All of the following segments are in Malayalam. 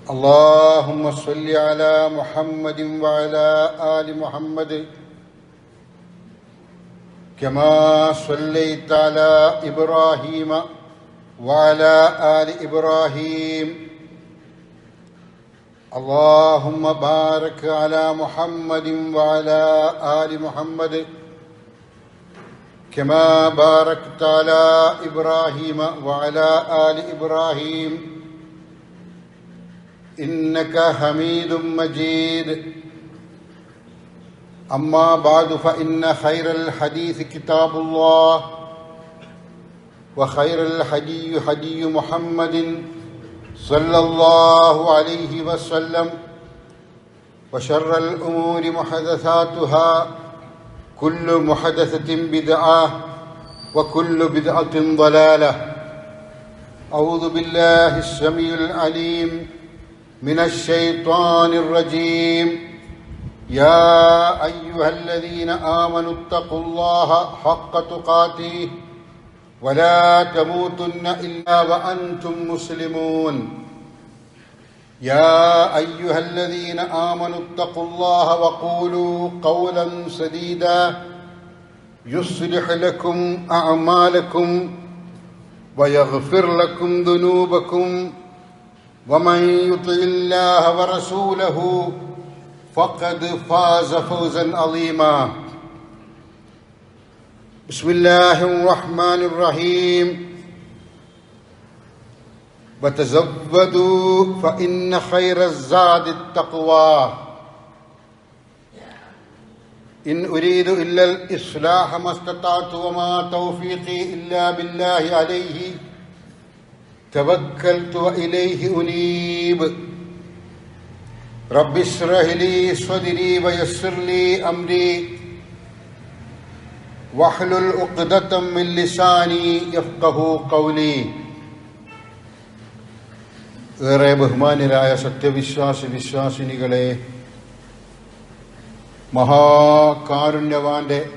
اللهم صل على محمد وعلى آل محمد كما صليت على إبراهيم وعلى آل إبراهيم اللهم بارك على محمد وعلى آل محمد كما باركت على إبراهيم وعلى آل إبراهيم إنك حميد مجيد أما بعد فإن خير الحديث كتاب الله وخير الحدي حدي محمد صلى الله عليه وسلم وشر الأمور محدثاتها كل محدثة بدعة وكل بدعة ضلالة أعوذ بالله السميع العليم من الشيطان الرجيم يا أيها الذين آمنوا اتقوا الله حق تقاته ولا تموتن إلا وأنتم مسلمون يا أيها الذين آمنوا اتقوا الله وقولوا قولا سديدا يصلح لكم أعمالكم ويغفر لكم ذنوبكم ومن يطع الله ورسوله فقد فاز فوزا عظيما بسم الله الرحمن الرحيم وتزودوا فإن خير الزاد التقوى إن أريد إلا الإصلاح ما استطعت وما توفيقي إلا بالله عليه توكلت وإليه أنيب رب اشرح لي صدري ويسر لي أمري واحلل عقدة من لساني يفقه قولي ഏറെ ബഹുമാന്യരായ സത്യവിശ്വാസി വിശ്വാസിനികളെ മഹാകാരുണ്യവാന്റെ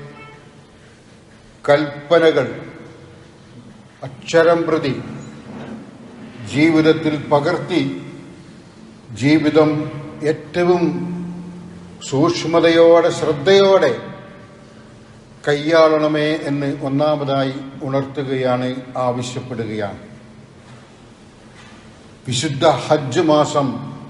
കൽപ്പനകൾ അക്ഷരം പ്രതി ജീവിതത്തിൽ പകർത്തി ജീവിതം ഏറ്റവും സൂക്ഷ്മതയോടെ ശ്രദ്ധയോടെ കൈയാളണമേ എന്ന് ഒന്നാമതായി ഉണർത്തുകയാണ് ആവശ്യപ്പെടുകയാണ് വിശുദ്ധ ഹജ്ജ് മാസം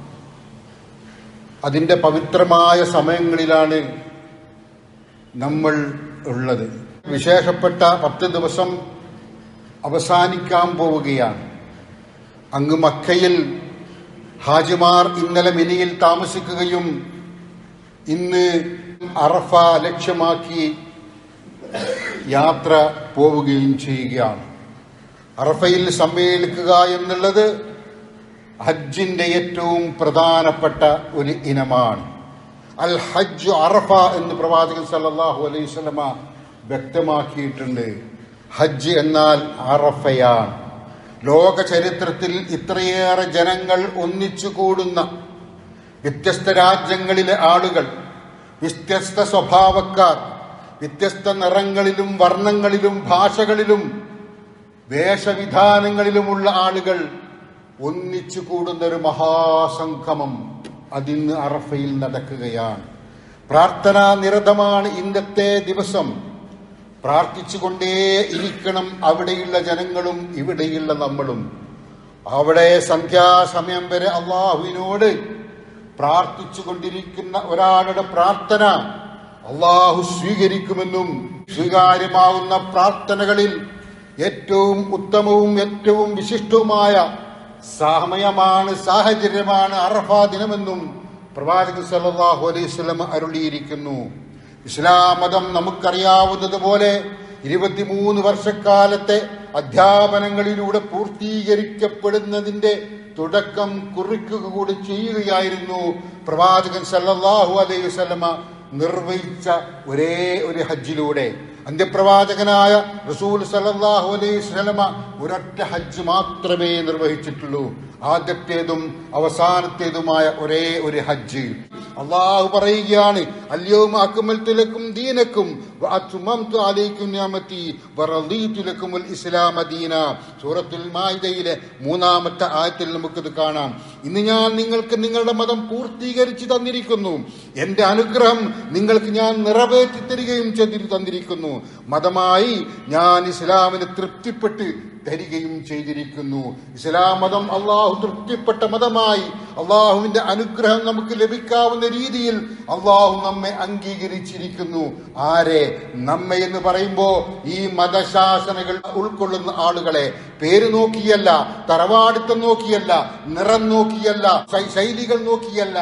അതിൻ്റെ പവിത്രമായ സമയങ്ങളിലാണ് നമ്മൾ ഉള്ളത് വിശേഷപ്പെട്ട പത്ത് ദിവസം അവസാനിക്കാൻ പോവുകയാണ് അങ്ങ് മക്കയിൽ ഹാജിമാർ ഇന്നലെ മിനിയിൽ താമസിക്കുകയും ഇന്ന് അറഫ ലക്ഷ്യമാക്കി യാത്ര പോവുകയും ചെയ്യുകയാണ് അറഫയിൽ സമ്മേളിക്കുക എന്നുള്ളത് ഹജ്ജിന്റെ ഏറ്റവും പ്രധാനപ്പെട്ട ഒരു ഇനമാണ് അൽ ഹജ്ജ് അറഫ എന്ന് പ്രവാചകൻ സല്ലല്ലാഹു അലൈഹി വസല്ലമ വ്യക്തമാക്കിയിട്ടുണ്ട് ഹജ്ജ് എന്നാൽ അറഫയാണ് ലോക ചരിത്രത്തിൽ ഇത്രയേറെ ജനങ്ങൾ ഒന്നിച്ചു കൂടുന്ന വ്യത്യസ്ത രാജ്യങ്ങളിലെ ആളുകൾ വ്യത്യസ്ത സ്വഭാവക്കാർ വ്യത്യസ്ത നിറങ്ങളിലും വർണ്ണങ്ങളിലും ഭാഷകളിലും വേഷവിധാനങ്ങളിലുമുള്ള ആളുകൾ ഒന്നിച്ചു കൂടുന്ന ഒരു മഹാസംഗമം അതിന്ന് അറഫയിൽ നടക്കുകയാണ് പ്രാർത്ഥനാ നിരതമാണ് ഇന്നത്തെ ദിവസം പ്രാർത്ഥിച്ചുകൊണ്ടേ ഇരിക്കണം അവിടെയുള്ള ജനങ്ങളും ഇവിടെയുള്ള നമ്മളും അവിടെ സന്ധ്യാസമയം വരെ അള്ളാഹുവിനോട് പ്രാർത്ഥിച്ചു കൊണ്ടിരിക്കുന്ന ഒരാളുടെ പ്രാർത്ഥന അള്ളാഹു സ്വീകരിക്കുമെന്നും സ്വീകാര്യമാവുന്ന പ്രാർത്ഥനകളിൽ ഏറ്റവും ഉത്തമവും ഏറ്റവും വിശിഷ്ടവുമായ സമയമാണ് സാഹചര്യമാണ് അറഫ ദിനമെന്നും പ്രവാചകൻ സല്ലല്ലാഹു അലൈഹി വസല്ലം അരുളിയിരിക്കുന്നു ഇസ്ലാം മതം നമുക്കറിയാവുന്നതുപോലെ ഇരുപത്തിമൂന്ന് വർഷക്കാലത്തെ അധ്യാപനങ്ങളിലൂടെ പൂർത്തീകരിക്കപ്പെടുന്നതിന്റെ തുടക്കം കുറിക്കുക കൂടി ചെയ്യുകയായിരുന്നു പ്രവാചകൻ സല്ലല്ലാഹു അലൈഹി വസല്ലമ നിർവഹിച്ച ഒരേ ഒരു ഹജ്ജിലൂടെ അന്ത്യപ്രവാചകനായ റസൂൽ സല്ലല്ലാഹു അലൈഹി വസല്ലമ ഒരൊറ്റ ഹജ്ജ് മാത്രമേ നിർവഹിച്ചിട്ടുള്ളൂ ആദ്യത്തേതും അവസാനത്തേതുമായ ഒരേ ഒരു ഹജ്ജ് അള്ളാഹു പറയുകയാണ് അല്യോം അക്മൽത്തുലക്കും ദീനക്കും വഅത്മംതു അലൈക്കും നിഅമതി വറദീതു ലക്കുമുൽ ഇസ്ലാമ ദീന സൂറത്തുൽ മാഇദയിലെ മൂന്നാമത്തെ ആയത്തിൽ നമുക്കിത് കാണാം ഇന്ന് ഞാൻ നിങ്ങൾക്ക് നിങ്ങളുടെ മതം പൂർത്തീകരിച്ചു തന്നിരിക്കുന്നു എന്റെ അനുഗ്രഹം നിങ്ങൾക്ക് ഞാൻ നിറവേറ്റി തരികയും ചെയ്തു തന്നിരിക്കുന്നു മതമായി ഞാൻ ഇസ്ലാമിന് തൃപ്തിപ്പെട്ട് തരികയും ചെയ്തിരിക്കുന്നു ഇസ്ലാം മതം അള്ളാഹു തൃപ്തിപ്പെട്ട മതമായി അള്ളാഹുവിന്റെ അനുഗ്രഹം നമുക്ക് ലഭിക്കാവുന്ന രീതിയിൽ അള്ളാഹു നമ്മെ അംഗീകരിച്ചിരിക്കുന്നു ആരെ നമ്മെ എന്ന് പറയുമ്പോ ഈ മതശാസനകൾ ഉൾക്കൊള്ളുന്ന ആളുകളെ പേര് നോക്കിയല്ല തറവാടിത്തം നോക്കിയല്ല നിറം നോക്കിയല്ല ശൈ- ശൈലികൾ നോക്കിയല്ല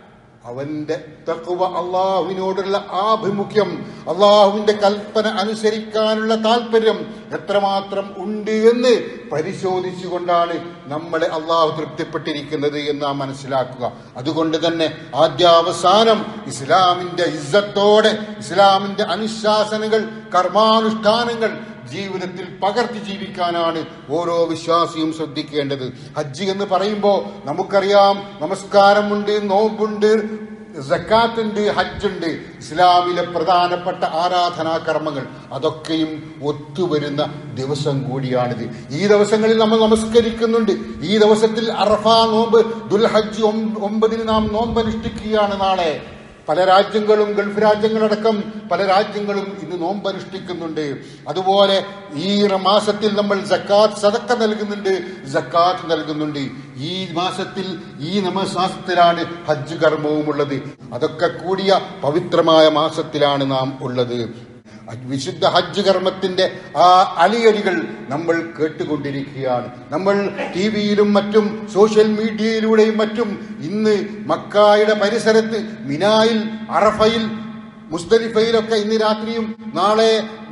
അവന്റെ തക്കുവ അള്ളാഹുവിനോടുള്ള ആഭിമുഖ്യം അള്ളാഹുവിന്റെ കൽപ്പന അനുസരിക്കാനുള്ള താല്പര്യം എത്രമാത്രം ഉണ്ട് എന്ന് പരിശോധിച്ചുകൊണ്ടാണ് നമ്മളെ അള്ളാഹു തൃപ്തിപ്പെട്ടിരിക്കുന്നത് എന്ന് നാം മനസ്സിലാക്കുക അതുകൊണ്ട് തന്നെ ആദ്യാവസാനം ഇസ്ലാമിന്റെ ഇസ്സത്തോടെ ഇസ്ലാമിന്റെ അനുശാസനകൾ കർമാനുഷ്ഠാനങ്ങൾ ജീവിതത്തിൽ പകർത്തി ജീവിക്കാനാണ് ഓരോ വിശ്വാസിയും ശ്രദ്ധിക്കേണ്ടത് ഹജ്ജ് എന്ന് പറയുമ്പോൾ നമുക്കറിയാം നമസ്കാരമുണ്ട് നോമ്പുണ്ട് സക്കാത്തുണ്ട് ഹജ്ജുണ്ട് ഇസ്ലാമിലെ പ്രധാനപ്പെട്ട ആരാധനാ കർമ്മങ്ങൾ അതൊക്കെയും ഒത്തുവരുന്ന ദിവസം കൂടിയാണിത് ഈ ദിവസങ്ങളിൽ നമ്മൾ നമസ്കരിക്കുന്നുണ്ട് ഈ ദിവസത്തിൽ അറഫ നോമ്പ് ദുൽഹജ്ജ് ഒമ്പ- ഒമ്പതിന് നാം നോമ്പനുഷ്ഠിക്കുകയാണ് നാളെ പല രാജ്യങ്ങളും ഗൾഫ് രാജ്യങ്ങളടക്കം പല രാജ്യങ്ങളും ഇന്ന് നോമ്പനുഷ്ഠിക്കുന്നുണ്ട് അതുപോലെ ഈ മാസത്തിൽ നമ്മൾ ജക്കാത്ത് സദക്ക നൽകുന്നുണ്ട് ജക്കാത്ത് നൽകുന്നുണ്ട് ഈ മാസത്തിൽ ഈ നമശാസ്ത്രത്തിലാണ് ഹജ്ജ് കർമ്മവും ഉള്ളത് അതൊക്കെ കൂടിയ പവിത്രമായ മാസത്തിലാണ് നാം ഉള്ളത് വിശുദ്ധ ഹജ്ജ് കർമ്മത്തിന്റെ ആ അലിയടികൾ നമ്മൾ കേട്ടുകൊണ്ടിരിക്കുകയാണ് നമ്മൾ ടി വിയിലും മറ്റും സോഷ്യൽ മീഡിയയിലൂടെയും മറ്റും ഇന്ന് മക്കായുടെ പരിസരത്ത് മിനായിൽ അറഫയിൽ മുസ്തലിഫയിലൊക്കെ ഇന്ന് രാത്രിയും നാളെ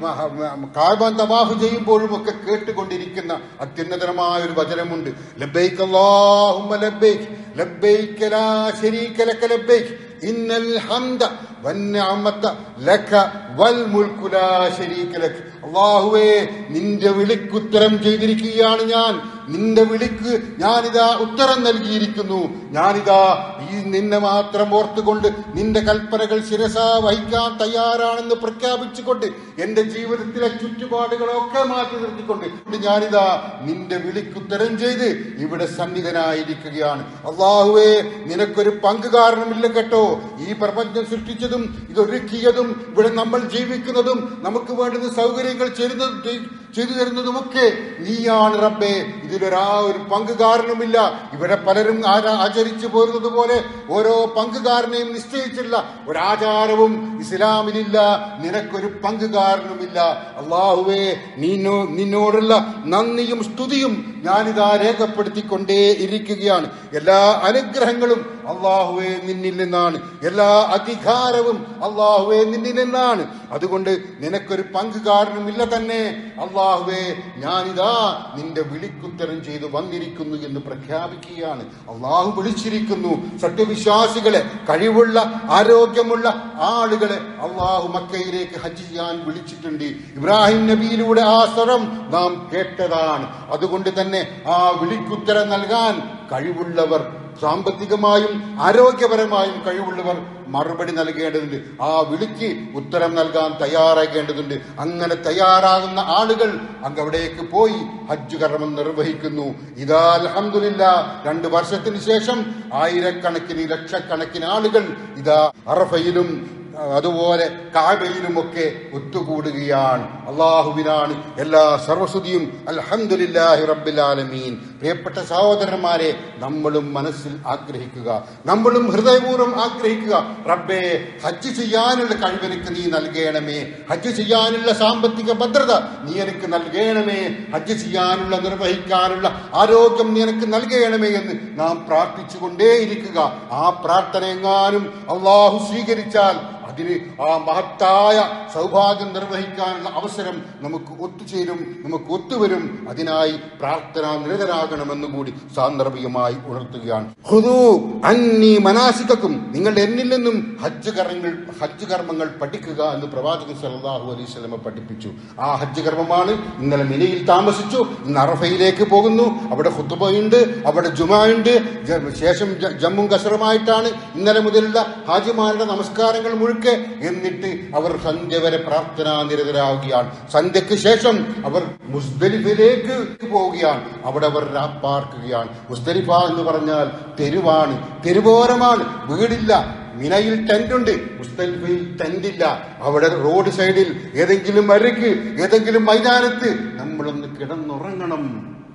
കാബാൻ തവാഫ് ചെയ്യുമ്പോഴും ഒക്കെ കേട്ടുകൊണ്ടിരിക്കുന്ന അത്യുന്നതമായ ഒരു വചനമുണ്ട് ലബ്ബൈക്ക് അല്ലാഹുമ്മ ലബ്ബൈക്ക് ലബ്ബൈക്ക് ലാ ശരീക ലക ലബ്ബൈക്ക് ഇന്നൽ ഹംദ വന്നഅമത ലക വൽ മുൽക്കു ലാ ശരീക ലക അല്ലാഹുവേ നിന്റെ വിളിക്കുത്തരം ചെയ്തിരിക്കുകയാണ് ഞാൻ നിന്റെ വിളിക്ക് ഞാനിതാ ഉത്തരം നൽകിയിരിക്കുന്നു ഞാനിതാ ഈ നിന്നെ മാത്രം ഓർത്തുകൊണ്ട് നിന്റെ കൽപ്പനകൾ ശിരസ വഹിക്കാൻ തയ്യാറാണെന്ന് പ്രഖ്യാപിച്ചുകൊണ്ട് എന്റെ ജീവിതത്തിലെ ചുറ്റുപാടുകളൊക്കെ മാറ്റി നിർത്തിക്കൊണ്ട് ഞാനിതാ നിന്റെ വിളിക്കുത്തരം ചെയ്ത് ഇവിടെ സന്നിധനായിരിക്കുകയാണ് അള്ളാഹുവേ നിനക്കൊരു പങ്കുകാരനുമില്ല കേട്ടോ ഈ പ്രപഞ്ചം സൃഷ്ടിച്ചതും ഇതൊരുക്കിയതും ഇവിടെ നമ്മൾ ജീവിക്കുന്നതും നമുക്ക് വേണ്ടുന്ന സൗകര്യങ്ങൾ ചെയ്യുന്നതും ചെയ്തു തരുന്നതുമൊക്കെ നീയാണ് റബ്ബേ ഇതിലൊരാ ഒരു പങ്കുകാരനുമില്ല ഇവിടെ പലരും ആരാ- ആചരിച്ചു പോരുന്നത് പോലെ ഓരോ പങ്കുകാരനെയും നിശ്ചയിച്ചില്ല ഒരാചാരവും ഇസ്ലാമിലില്ല നിനക്കൊരു പങ്കുകാരനുമില്ല അള്ളാഹുവേ നിന്നോ നിന്നോടുള്ള നന്ദിയും സ്തുതിയും ഞാനിതാ രേഖപ്പെടുത്തിക്കൊണ്ടേ ഇരിക്കുകയാണ് എല്ലാ അനുഗ്രഹങ്ങളും അള്ളാഹുവെ നിന്നിൽ നിന്നാണ് എല്ലാ അധികാരവും അള്ളാഹുവെ നിന്നിൽ നിന്നാണ് അതുകൊണ്ട് നിനക്കൊരു പങ്കുകാരനുമില്ല തന്നെ അള്ളാഹുവെ ഞാനിതാ നിന്റെ വിളിക്കുത്തരം ചെയ്ത് വന്നിരിക്കുന്നു എന്ന് പ്രഖ്യാപിക്കുകയാണ് അള്ളാഹു വിളിച്ചിരിക്കുന്നു സത്യവിശ്വാസികളെ കഴിവുള്ള ആരോഗ്യമുള്ള ആളുകളെ അള്ളാഹു മക്കയിലേക്ക് ഹജ്ജ് ചെയ്യാൻ വിളിച്ചിട്ടുണ്ട് ഇബ്രാഹിം നബിയിലൂടെ ആ സ്വരം നാം കേട്ടതാണ് അതുകൊണ്ട് തന്നെ ആ വിളിക്കുത്തരം നൽകാൻ കഴിവുള്ളവർ സാമ്പത്തികമായും ആരോഗ്യപരമായും കഴിവുള്ളവർ മറുപടി നൽകേണ്ടതുണ്ട് ആ വിളിക്ക് ഉത്തരം നൽകാൻ തയ്യാറാകേണ്ടതുണ്ട് അങ്ങനെ തയ്യാറാകുന്ന ആളുകൾ അങ്ങ് അവിടേക്ക് പോയി ഹജ്ജ് കർമ്മം നിർവഹിക്കുന്നു ഇതാ അൽഹംദുലില്ല രണ്ട് വർഷത്തിന് ശേഷം ആയിരക്കണക്കിന് ലക്ഷക്കണക്കിന് ആളുകൾ ഇതാ അറഫയിലും അതുപോലെ കാബയിലുമൊക്കെ ഒത്തുകൂടുകയാണ് അള്ളാഹുവിനാണ് എല്ലാ സർവസ്തുതിയും അൽഹംദുലില്ലാഹി റബ്ബിൽ ആലമീൻ പ്രിയപ്പെട്ട സഹോദരന്മാരെ നമ്മളും മനസ്സിൽ ആഗ്രഹിക്കുക നമ്മളും ഹൃദയപൂർവ്വം ആഗ്രഹിക്കുക റബ്ബേ ഹജ്ജ് ചെയ്യാനുള്ള കഴിവെനിക്ക് നീ നൽകണമേ ഹജ്ജ് ചെയ്യാനുള്ള സാമ്പത്തിക ഭദ്രത നീ എനിക്ക് നൽകണമേ ഹജ്ജ് ചെയ്യാനുള്ള നിർവഹിക്കാനുള്ള ആരോഗ്യം നീ എനിക്ക് നൽകണമേ എന്ന് നാം പ്രാർത്ഥിച്ചുകൊണ്ടേയിരിക്കുക ആ പ്രാർത്ഥന എങ്ങാനും അള്ളാഹു സ്വീകരിച്ചാൽ അതിന് ആ മഹത്തായ സൗഭാഗ്യം നിർവഹിക്കാനുള്ള അവസരം നമുക്ക് ഒത്തുചേരും നമുക്ക് ഒത്തുവരും അതിനായി പ്രാർത്ഥന നിരതരാകണമെന്ന് കൂടി സാന്ദർഭികമായി ഉണർത്തുകയാണ് ഹുദു അന്നി മനാസിക്കും നിങ്ങൾ എന്നിൽ നിന്നും ഹജ്ജ് കർമ്മങ്ങൾ ഹജ്ജ് കർമ്മങ്ങൾ പഠിക്കുക എന്ന് പ്രവാചകൻ സല്ലല്ലാഹു അലൈഹി വസല്ലമ പഠിപ്പിച്ചു ആ ഹജ്ജ് കർമ്മമാണ് ഇന്നലെ മിനയിൽ താമസിച്ചു ഇന്ന് അറഫയിലേക്ക് പോകുന്നു അവിടെ ഹുത്തുബയുണ്ട് അവിടെ ജുമായുണ്ട് ജ- ശേഷം ജ- ജമ്മും കസറുമായിട്ടാണ് ഇന്നലെ മുതലുള്ള ഹാജിമാരുടെ നമസ്കാരങ്ങൾ മുഴുക്കെ എന്നിട്ട് അവർ സന്ധ്യ വരെ പ്രാർത്ഥനാ നിരതരാകുകയാണ് സന്ധ്യക്ക് ശേഷം അവർ മുസ്ദലിഫിലേക്ക് പോവുകയാണ് അവിടെ അവർ രാപ്പാർക്കുകയാണ് മുസ്ദലിഫ എന്ന് പറഞ്ഞാൽ തെരുവാണ് തെരുവോരമാണ് വീടില്ല മിനയിൽ ടെന്റ് ഉണ്ട് മുസ്തലിഫയിൽ ടെന്റ് ഇല്ല അവിടെ റോഡ് സൈഡിൽ ഏതെങ്കിലും മരക്ക് ഏതെങ്കിലും മൈതാനത്ത് നമ്മളൊന്ന് കിടന്നുറങ്ങണം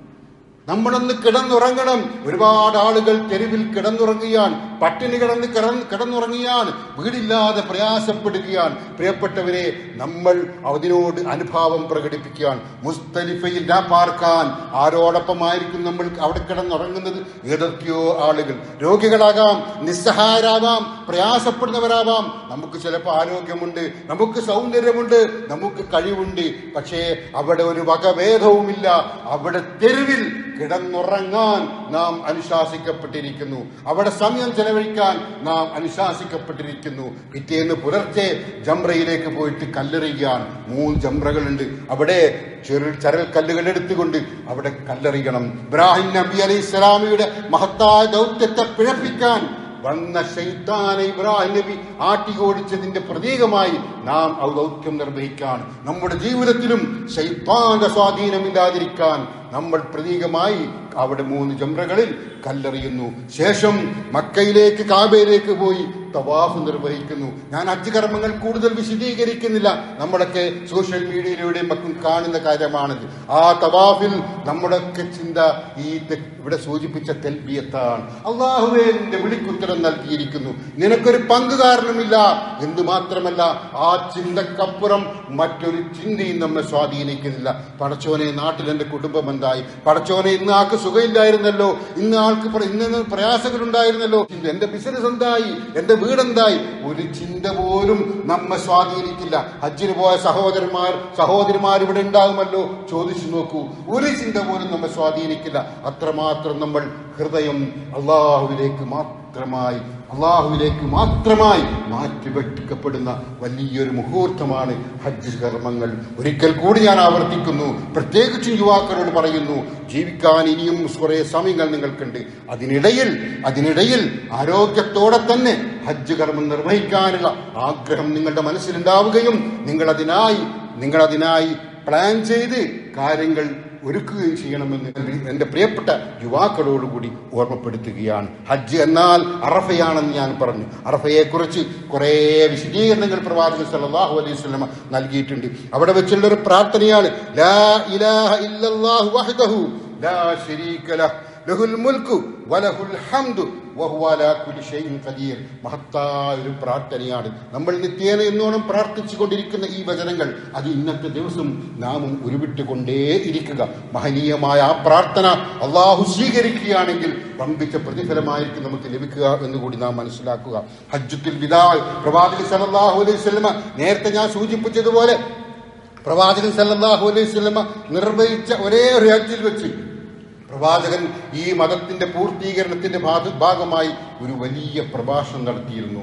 നമ്മളൊന്ന് കിടന്നുറങ്ങണം ഒരുപാട് ആളുകൾ തെരുവിൽ കിടന്നുറങ്ങുകയാണ് പട്ടിണി കിടന്ന് കിടന്ന് കിടന്നുറങ്ങുകയാണ് വീടില്ലാതെ പ്രയാസപ്പെടുകയാണ് പ്രിയപ്പെട്ടവരെ നമ്മൾ അതിനോട് അനുഭാവം പ്രകടിപ്പിക്കുകയാണ് മുസ്തലിഫയിൽ രാ പാർക്കാൻ ആരോടൊപ്പമായിരിക്കും നമ്മൾ അവിടെ കിടന്നുറങ്ങുന്നത് ഏതൊക്കെയോ ആളുകൾ രോഗികളാകാം നിസ്സഹായരാകാം പ്രയാസപ്പെടുന്നവരാവാം നമുക്ക് ചിലപ്പോൾ ആരോഗ്യമുണ്ട് നമുക്ക് സൗന്ദര്യമുണ്ട് നമുക്ക് കഴിവുണ്ട് പക്ഷേ അവിടെ ഒരു വകഭേദവുമില്ല അവിടെ തെരുവിൽ കിടന്നുറങ്ങാൻ നാം അനുശാസിക്കപ്പെട്ടിരിക്കുന്നു അവിടെ സമയം ചെലവഴിക്കാൻ നാം അനുശാസിക്കപ്പെട്ടിരിക്കുന്നു പിറ്റേന്ന് പുലർച്ചെ ജംറയിലേക്ക് പോയിട്ട് കല്ലെറിയുകയാണ് മൂന്ന് ജംറകളുണ്ട് അവിടെ ചെറു ചരൽ കല്ലുകൾ എടുത്തുകൊണ്ട് അവിടെ കല്ലെറിയണം ഇബ്രാഹിം നബി അലൈഹി സ്വലാമിയുടെ മഹത്തായ ദൗത്യത്തെ പിഴപ്പിക്കാൻ വന്ന ഷെയ്ത്താനെ ഇബ്രാഹിം നബി ആട്ടി ഓടിച്ചതിന്റെ പ്രതീകമായി നാം ആ ദൗത്യം നിർവഹിക്കാൻ നമ്മുടെ ജീവിതത്തിലും ഷെയ്ത്താന്റെ സ്വാധീനമില്ലാതിരിക്കാൻ നമ്മൾ പ്രതീകമായി അവിടെ മൂന്ന് ജംറകളിൽ കല്ലെറിയുന്നു ശേഷം മക്കയിലേക്ക് കാബയിലേക്ക് പോയി തവാഫ് നിർവഹിക്കുന്നു ഞാൻ ഹജ്ജ് കർമ്മങ്ങൾ കൂടുതൽ വിശദീകരിക്കുന്നില്ല നമ്മളൊക്കെ സോഷ്യൽ മീഡിയയിലൂടെയും മറ്റും കാണുന്ന കാര്യമാണിത് ആ തവാഫിൽ നമ്മുടെയൊക്കെ ചിന്ത ഈ തെ- ഇവിടെ സൂചിപ്പിച്ച തെൽബിയത്താണ് അള്ളാഹുവേ എന്റെ വിളിക്കുത്തരം നൽകിയിരിക്കുന്നു നിനക്കൊരു പങ്കുകാരനുമില്ല എന്ന് മാത്രമല്ല ആ ചിന്തക്കപ്പുറം മറ്റൊരു ചിന്തയും നമ്മെ സ്വാധീനിക്കുന്നില്ല പടച്ചോനെ നാട്ടിൽ എന്റെ കുടുംബം എന്തായി പടച്ചോനെ ഇന്ന് ആൾക്ക് സുഖമില്ലായിരുന്നല്ലോ ഇന്ന് ആൾക്ക് പ്ര- ഇന്ന് പ്രയാസങ്ങൾ ഉണ്ടായിരുന്നല്ലോ എന്റെ ബിസിനസ് എന്തായി എന്റെ വീടെന്തായി ഒരു ചിന്ത പോലും നമ്മെ സ്വാധീനിക്കില്ല ഹജ്ജിന് പോയ സഹോദരന്മാർ സഹോദരിമാർ ഇവിടെ ഉണ്ടാകുമല്ലോ ചോദിച്ചു നോക്കൂ ഒരു ചിന്ത പോലും നമ്മെ സ്വാധീനിക്കില്ല അത്രമാത്രം നമ്മൾ ഹൃദയം അള്ളാഹുവിലേക്ക് മാത്രമായി അള്ളാഹുവിലേക്ക് മാത്രമായി മാറ്റിവെട്ടിക്കപ്പെടുന്ന വലിയൊരു മുഹൂർത്തമാണ് ഹജ്ജ് കർമ്മങ്ങൾ ഒരിക്കൽ കൂടി ഞാൻ ആവർത്തിക്കുന്നു പ്രത്യേകിച്ചും യുവാക്കളോട് പറയുന്നു ജീവിക്കാൻ ഇനിയും കുറെ സമയങ്ങൾ നിങ്ങൾക്കുണ്ട് അതിനിടയിൽ അതിനിടയിൽ ആരോഗ്യത്തോടെ തന്നെ ഹജ്ജ് കർമ്മം നിർവഹിക്കാനുള്ള ആഗ്രഹം നിങ്ങളുടെ മനസ്സിലുണ്ടാവുകയും നിങ്ങൾ അതിനായി നിങ്ങൾ അതിനായി പ്ലാൻ ചെയ്ത് കാര്യങ്ങൾ ഒരുക്കുകയും ചെയ്യണമെന്ന് എന്റെ പ്രിയപ്പെട്ട യുവാക്കളോടുകൂടി ഓർമ്മപ്പെടുത്തുകയാണ് ഹജ്ജ് എന്നാൽ അറഫയാണെന്ന് ഞാൻ പറഞ്ഞു അറഫയെക്കുറിച്ച് കുറേ വിശദീകരണങ്ങൾ പ്രവാചകൻ സല്ലല്ലാഹു അലൈഹി വസല്ലമ നൽകിയിട്ടുണ്ട് അവിടെ വെച്ചുള്ള ഒരു പ്രാർത്ഥനയാണ് ലാ ഇലാഹ ഇല്ലല്ലാഹു വഹ്ദഹു ലാ ശരീക ലഹ് ലഹുൽ മുൽക്കു വലഹുൽ ഹംദു വഹുവ അലാ കുല്ലി ഷൈഇൻ ഖദീർ മഹത്തായ ഒരു പ്രാർത്ഥനയാണ് നമ്മൾ നിത്യേന എന്നോണം പ്രാർത്ഥിച്ചുകൊണ്ടിരിക്കുന്ന ഈ വചനങ്ങൾ അത് ഇന്നത്തെ ദിവസം നാമും ഉരുവിട്ടുകൊണ്ടേ ഇരിക്കുക മഹനീയമായ ആ പ്രാർത്ഥന അള്ളാഹു സ്വീകരിക്കുകയാണെങ്കിൽ പമ്പിച്ച പ്രതിഫലമായിരിക്കും നമുക്ക് ലഭിക്കുക എന്ന് കൂടി നാം മനസ്സിലാക്കുക ഹജ്ജുത്തിൽ വിദാ പ്രവാചകൻ സല്ലല്ലാഹു അലൈഹി വസല്ലമ നേരത്തെ ഞാൻ സൂചിപ്പിച്ചതുപോലെ പ്രവാചകൻ സല്ലല്ലാഹു അലൈഹി വസല്ലമ നിർവഹിച്ച ഒരേ ഒരു ഹജ്ജിൽ വെച്ച് പ്രവാചകൻ ഈ മതത്തിന്റെ പൂർത്തീകരണത്തിന്റെ ഭാഗ- ഭാഗമായി ഒരു വലിയ പ്രഭാഷണം നടത്തിയിരുന്നു